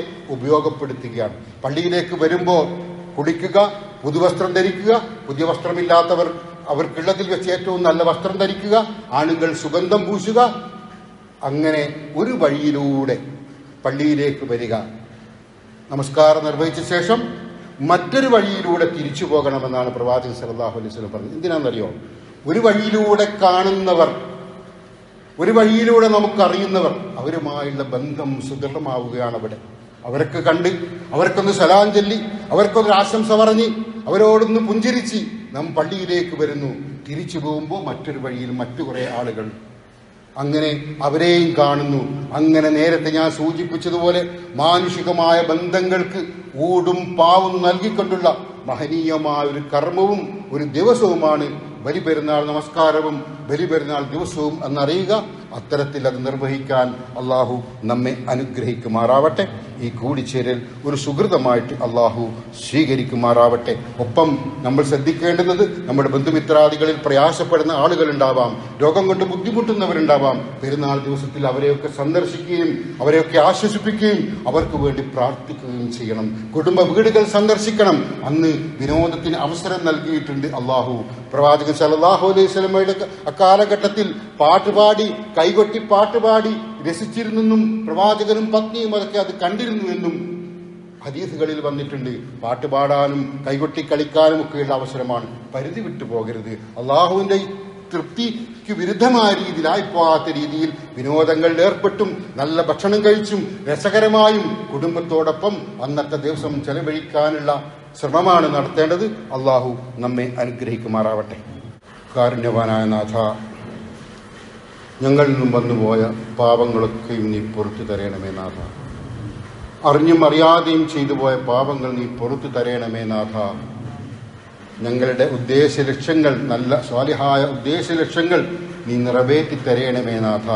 ഉപയോഗപ്പെടുത്തുകയാണ് പള്ളിയിലേക്ക് വരുമ്പോൾ കുളിക്കുക പുതുവസ്ത്രം ധരിക്കുക പുതിയ വസ്ത്രമില്ലാത്തവർ അവർക്കുള്ളതിൽ വെച്ച് ഏറ്റവും നല്ല വസ്ത്രം ധരിക്കുക ആണുങ്ങൾ സുഗന്ധം പൂശുക അങ്ങനെ ഒരു വഴിയിലൂടെ പള്ളിയിലേക്ക് വരിക നമസ്കാരം നിർവഹിച്ച ശേഷം മറ്റൊരു വഴിയിലൂടെ തിരിച്ചു പോകണമെന്നാണ് പ്രവാചകൻ സല്ലല്ലാഹു അലൈഹി വസല്ലം പറഞ്ഞത് എന്തിനാണെന്നറിയോ ഒരു വഴിയിലൂടെ കാണുന്നവർ ഒരു വഴിയിലൂടെ നമുക്കറിയുന്നവർ അവരുമായുള്ള ബന്ധം സുദൃഢമാവുകയാണ് അവിടെ അവരൊക്കെ കണ്ട് അവർക്കൊന്ന് സലാം ചൊല്ലി അവർക്കൊന്ന് ആശംസ പറഞ്ഞ് അവരോടൊന്ന് പുഞ്ചിരിച്ച് നാം പള്ളിയിലേക്ക് വരുന്നു തിരിച്ചു പോകുമ്പോൾ മറ്റൊരു വഴിയിൽ മറ്റു കുറേ ആളുകൾ അങ്ങനെ അവരെയും കാണുന്നു അങ്ങനെ നേരത്തെ ഞാൻ സൂചിപ്പിച്ചതുപോലെ മാനുഷികമായ ബന്ധങ്ങൾക്ക് ഊടും പാവും നൽകിക്കൊണ്ടുള്ള മഹനീയമായ ഒരു കർമ്മവും ഒരു ദിവസവുമാണ് ബലിപെരുന്നാൾ നമസ്കാരവും ബലിപെരുന്നാൾ ദിവസവും എന്നറിയുക അത്തരത്തിൽ അത് നിർവഹിക്കാൻ അള്ളാഹു നമ്മെ അനുഗ്രഹിക്കുമാറാവട്ടെ ഈ കൂടിച്ചേരൽ ഒരു സുഹൃതമായിട്ട് അള്ളാഹു സ്വീകരിക്കുമാറാവട്ടെ ഒപ്പം നമ്മൾ ശ്രദ്ധിക്കേണ്ടുന്നത് നമ്മുടെ ബന്ധുമിത്രാദികളിൽ പ്രയാസപ്പെടുന്ന ആളുകളുണ്ടാവാം രോഗം കൊണ്ട് ബുദ്ധിമുട്ടുന്നവരുണ്ടാവാം പെരുന്നാൾ ദിവസത്തിൽ അവരെയൊക്കെ സന്ദർശിക്കുകയും അവരെയൊക്കെ ആശ്വസിപ്പിക്കുകയും അവർക്ക് വേണ്ടി പ്രാർത്ഥിക്കുകയും ചെയ്യണം കുടുംബ വീടുകൾ സന്ദർശിക്കണം അന്ന് വിനോദത്തിന് അവസരം നൽകിയിട്ടുണ്ട് അള്ളാഹു പ്രവാചകൻ സല്ലല്ലാഹു അലൈഹി സ്വലമയുടെ അക്കാലഘട്ടത്തിൽ പാട്ടുപാടി കൈകൊട്ടി പാട്ടുപാടി രസിച്ചിരുന്നെന്നും പ്രവാചകനും പത്നിയും അതൊക്കെ അത് കണ്ടിരുന്നുവെന്നും ഹദീസുകളിൽ വന്നിട്ടുണ്ട് പാട്ട് പാടാനും കൈകൊട്ടി കളിക്കാനും ഒക്കെയുള്ള അവസരമാണ് പരിധി വിട്ടു പോകരുത് അള്ളാഹുവിന്റെ ഈ തൃപ്തിക്ക് വിരുദ്ധമായ രീതിയിലായി പോകാത്ത രീതിയിൽ വിനോദങ്ങളിൽ ഏർപ്പെട്ടും നല്ല ഭക്ഷണം കഴിച്ചും രസകരമായും കുടുംബത്തോടൊപ്പം അന്നത്തെ ദിവസം ചെലവഴിക്കാനുള്ള ശ്രമമാണ് നടത്തേണ്ടത് അള്ളാഹു നമ്മെ അനുഗ്രഹിക്കുമാറാവട്ടെ കാരുണ്യവാനായ നാഥ ഞങ്ങളിൽ നിന്നും വന്നുപോയ പാപങ്ങളൊക്കെയും നീ പുറത്തു തരയണമേ നാഥ അറിഞ്ഞും അറിയാതെയും ചെയ്തു പോയ പാപങ്ങൾ നീ പുറത്തു തരയണമേ നാഥ ഞങ്ങളുടെ ഉദ്ദേശ ലക്ഷ്യങ്ങൾ നല്ല സ്വാലിഹായ ഉദ്ദേശ ലക്ഷ്യങ്ങൾ നീ നിറവേറ്റി തരയണമേ നാഥ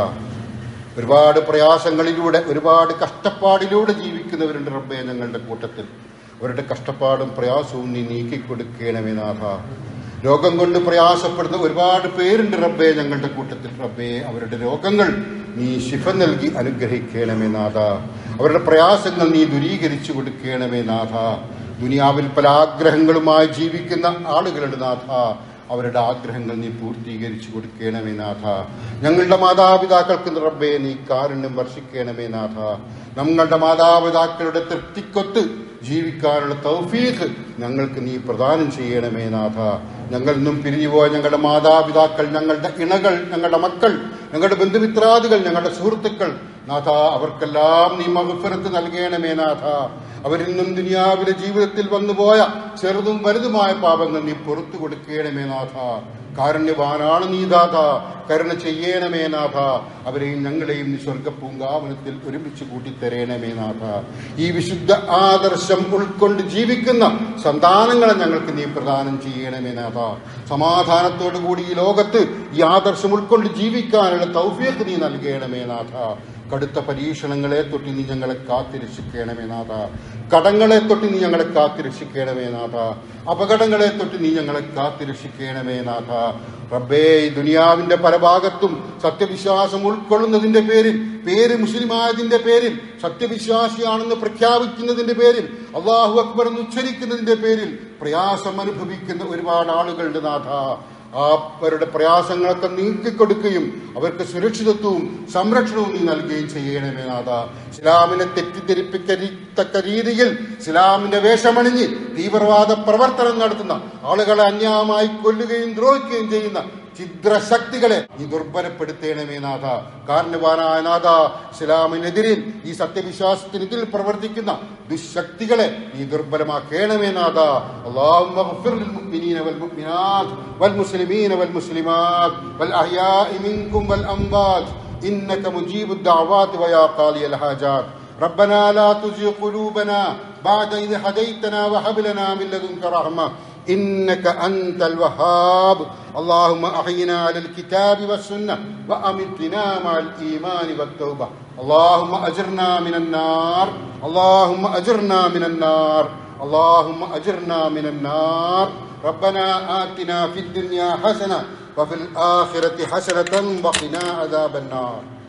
ഒരുപാട് പ്രയാസങ്ങളിലൂടെ ഒരുപാട് കഷ്ടപ്പാടിലൂടെ ജീവിക്കുന്നവരുണ്ട് റബ്ബെ ഞങ്ങളുടെ കൂട്ടത്തിൽ അവരുടെ കഷ്ടപ്പാടും പ്രയാസവും നീ നീക്കിക്കൊടുക്കണമേ നാഥ രോഗം കൊണ്ട് പ്രയാസപ്പെടുന്ന ഒരുപാട് പേരുണ്ട് റബ്ബെ ഞങ്ങളുടെ കൂട്ടത്തിൽ റബ്ബെ അവരുടെ രോഗങ്ങൾ നീ ശിഫ നൽകി അനുഗ്രഹിക്കണമേ നാഥ അവരുടെ പ്രയാസങ്ങൾ നീ ദൂരീകരിച്ചു കൊടുക്കണമേ നാഥ ദുനിയാവിൽ പല ആഗ്രഹങ്ങളുമായി ജീവിക്കുന്ന ആളുകളുടെ നാഥ അവരുടെ ആഗ്രഹങ്ങൾ നീ പൂർത്തീകരിച്ചു കൊടുക്കണമേ നാഥ ഞങ്ങളുടെ മാതാപിതാക്കൾക്ക് റബ്ബെ നീ കാരുണ്യം വർഷിക്കണമേ നാഥ ഞങ്ങളുടെ മാതാപിതാക്കളുടെ തൃപ്തിക്കൊത്ത് ജീവിക്കാനുള്ള തൗഫീഖ് ഞങ്ങൾക്ക് നീ പ്രദാനം ചെയ്യണമേ നാഥ ഞങ്ങളിൽ നിന്നും പിരിഞ്ഞുപോയ ഞങ്ങളുടെ മാതാപിതാക്കൾ ഞങ്ങളുടെ ഇണകൾ ഞങ്ങളുടെ മക്കൾ ഞങ്ങളുടെ ബന്ധുമിത്രാദികൾ ഞങ്ങളുടെ സുഹൃത്തുക്കൾ നാഥ അവർക്കെല്ലാം നീ മഹഫരത്ത് നൽകണമേ നാഥ അവരിൽ നിന്നും ദുനിയാവിലെ ജീവിതത്തിൽ വന്നുപോയ ചെറുതും വലുതുമായ പാപങ്ങൾ നീ പുറത്തു കൊടുക്കണമേ നാഥ കാരുണ്യവാനാണ് നീ ദാഥ കരുണ ചെയ്യണമേ നാഥ അവരെയും ഞങ്ങളെയും നീ സ്വർഗപ്പൂങ്കാവനത്തിൽ ഒരുമിച്ച് കൂട്ടിത്തരയണമേ നാഥ ഈ വിശുദ്ധ ആദർശം ഉൾക്കൊണ്ട് ജീവിക്കുന്ന സന്താനങ്ങളെ ഞങ്ങൾക്ക് നീ പ്രദാനം ചെയ്യണമേ നാഥ സമാധാനത്തോടു കൂടി ഈ ലോകത്ത് ഈ ആദർശം ഉൾക്കൊണ്ട് ജീവിക്കാനുള്ള തൗഫീഖ് നീ നൽകണമേ നാഥ കടുത്ത പരീക്ഷണങ്ങളെ തൊട്ട് നീ ഞങ്ങളെ കാത്തിരക്ഷിക്കണമേ നാഥ കടങ്ങളെ തൊട്ട് നീ ഞങ്ങളെ കാത്തിരക്ഷിക്കണമേ നാഥ അപകടങ്ങളെ തൊട്ട് നീ ഞങ്ങളെ കാത്തിരക്ഷിക്കണമേ നാഥ റബ്ബേ ഈ ദുനിയാവിന്റെ പല ഭാഗത്തും സത്യവിശ്വാസം ഉൾക്കൊള്ളുന്നതിന്റെ പേരിൽ പേര് മുസ്ലിമായതിന്റെ പേരിൽ സത്യവിശ്വാസിയാണെന്ന് പ്രഖ്യാപിക്കുന്നതിന്റെ പേരിൽ അള്ളാഹു അക്ബർ എന്ന് ഉച്ചരിക്കുന്നതിന്റെ പേരിൽ പ്രയാസം അനുഭവിക്കുന്ന ഒരുപാട് ആളുകളുടെ നാഥ ആ അവരുടെ പ്രയാസങ്ങളൊക്കെ നീക്കിക്കൊടുക്കുകയും അവർക്ക് സുരക്ഷിതത്വവും സംരക്ഷണവും നീ നൽകുകയും ചെയ്യണമേ നാഥ ഇസ്ലാമിനെ തെറ്റിദ്ധരിപ്പിക്കത്തക്ക രീതിയിൽ ഇസ്ലാമിന്റെ വേഷമണിഞ്ഞ് തീവ്രവാദ പ്രവർത്തനം നടത്തുന്ന ആളുകളെ അന്യായമായി കൊല്ലുകയും ദ്രോഹിക്കുകയും ചെയ്യുന്ന ഛിദ്രശക്തികളെ നീ ദുർബലപ്പെടുത്തേണമേ നാഥ കാരണവാനായ നാഥ ഇസ്ലാമിനെതിരിൽ ഈ സത്യവിശ്വാസത്തിനെതിരിൽ പ്രവർത്തിക്കുന്ന ദുശക്തികളെ നീ ദുർബലമാക്കേണമേ നാഥ اللهم اغفر للمؤمنين والمؤمنات والمسلمين والمسلمات والأحياء منكم والأموات إنك مجيب الدعوات ويا قاضي الحاجات ربنا لا تزغ قلوبنا بعد إذ هديتنا وهب لنا من لدنك رحمة إنك أنت الوهاب اللهم أحينا على الكتاب والسنة وأمتنا مع الإيمان والتوبة اللهم أجرنا من النار اللهم أجرنا من النار اللهم أجرنا من النار ربنا آتنا في الدنيا حسنة وفي الآخرة حسنة وقنا عذاب النار